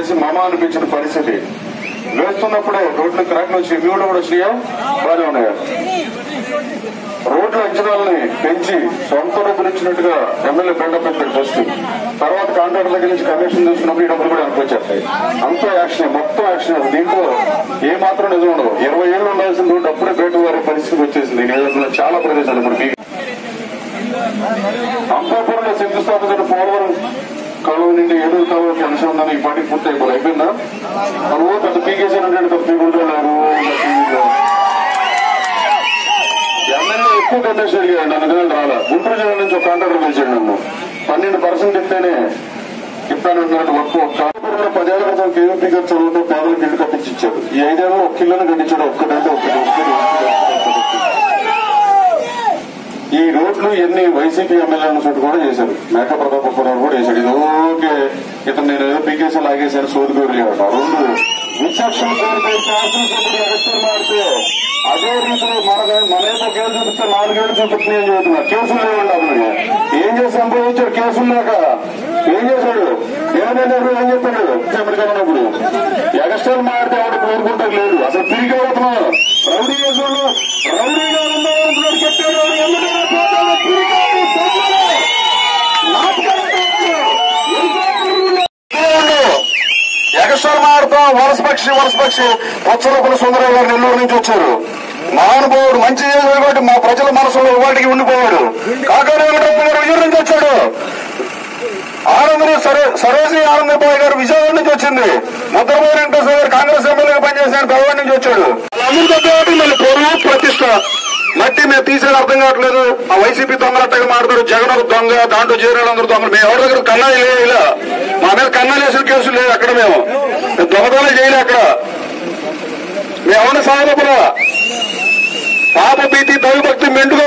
వేసి మమ అనిపించిన పరిస్థితి వేస్తున్నప్పుడే రోడ్లు క్రాక్ వచ్చి ఇవి కూడా కూడా వచ్చినాయా బాగానే ఉన్నాయా రోడ్ల అంచనాలని పెంచి సొంత డబ్బులు ఇచ్చినట్టుగా ఎమ్మెల్యే బిల్డప్ పెట్టాడు ఫస్ట్ తర్వాత కాంట్రాక్టర్ దగ్గర నుంచి కమిషన్ తీసుకున్నప్పుడు ఈ డబ్బులు కూడా అనుకొచ్చేస్తాయి అంతా యాక్షన్ మొత్తం యాక్షన్ దీంట్లో ఏ మాత్రం నిజం ఉండదు ఇరవై ఏళ్ళు ఉండాల్సిన రోడ్డు అప్పుడే బయట వారే పరిస్థితికి వచ్చేసింది ఈ నియోజకవర్గంలో చాలా ప్రదేశాలు ఇప్పుడు మీకు అంబాపురంలో శంకుస్థాపన పోలవరం కాలువ నుండి ఏడూరు కాలువకి అంశం ఉందని ఈ పాటికి పూర్తి అయిపోయి అయిపోయిందా మనము పెద్ద పీకేసానంటే పెద్ద పీకుంటున్నారు ఎమ్మెల్యే ఎక్కువ కట్టేసి అడిగాడు నన్ను కదా రాలా గుంటూరు జిల్లా నుంచి ఒక కాంట్రాక్టర్ పిలిచాడు నన్ను పన్నెండు పర్సెంట్ ఇస్తేనే ఇస్తానంటున్నట్టు వర్క్ కాంట్రాక్టర్లో పదేళ్ల క్రితం కేవీపీ గారు చదువుతూ పేదలకు ఇల్లు కట్టించి ఇచ్చారు ఈ ఐదేళ్ళు ఒక్క ఇల్లును కట్టించాడు ఒక్కటంటే ఒక్కటి ఒక్కటి, ఒక్కటి, ఒక్కటి, ఒక్కటి. ఈ రోడ్లు ఎన్ని వైసీపీ ఎమ్మెల్యేల చుట్టూ కూడా చేశారు మేక ప్రతాపపురం కూడా చేశాడు ఇది ఓకే ఇతను నేను ఏదో పీకేసీ లాగేశాను సోదుగోరు రెండు విచక్షణ కోల్పోయి శాసనసభ్యుడు ఎలక్షన్ మారితే అదే రీతిలో మన మన ఏదో కేసు చూపిస్తే నాలుగేళ్లు చూపిస్తున్నాయి అని చెబుతున్నా కేసులు లేవండి అతను ఏం చేసి సంపాదించాడు కేసులు లేక ఏం చేశాడు ఏమైనా ఏం చెప్పాడు అమెరికా ఉన్నప్పుడు ఎగస్ట్రాల్ మారితే ఎవరు కోరుకుంటారు లేదు అసలు తిరిగి అవుతున్నాడు రౌడీ కేసులు రౌడీగా ఉండాలంటున్నాడు చెప్పాడు ఎందుకంటే పోతాడు తిరిగాడు దొంగలు. నాటకాలు ఎగస్ట్రాల్ మారుతాం వలస పక్షి వలస పక్షి పొచ్చలపల్లి సుందరరావు గారు నెల్లూరు నుంచి వచ్చారు మహానుభావుడు మంచి చేశాడు కాబట్టి మా ప్రజల మనసులో వాటికి ఉండిపోయాడు కాకాని వెంకటప్ప గారు విజయం నుంచి వచ్చాడు ఆనందరి సరోజిని ఆనందబాయ్ గారు విజయవాడ నుంచి వచ్చింది ముద్రబాబు వెంకటేశ్వర గారు కాంగ్రెస్ ఎమ్మెల్యేగా పనిచేసిన పెద్దవాడి నుంచి వచ్చాడు వాళ్ళందరితో పాటు మళ్ళీ పొరుగు ప్రతిష్ట మట్టి మేము తీసేది అర్థం కావట్లేదు ఆ వైసీపీ దొంగలట్టగా మాట్లాడు జగన్ ఒక దొంగ దాంట్లో చేరిన వాళ్ళందరూ దొంగలు మేము ఎవరి దగ్గర కన్నాలు లేదు ఇలా మా మీద కన్నాలు వేసిన కేసులు లేదు అక్కడ మేము మేము దొంగతనం చేయలే అక్కడ మేము ఎవరిని సాగపడా పాప భీతి దైవభక్తి మెండుగా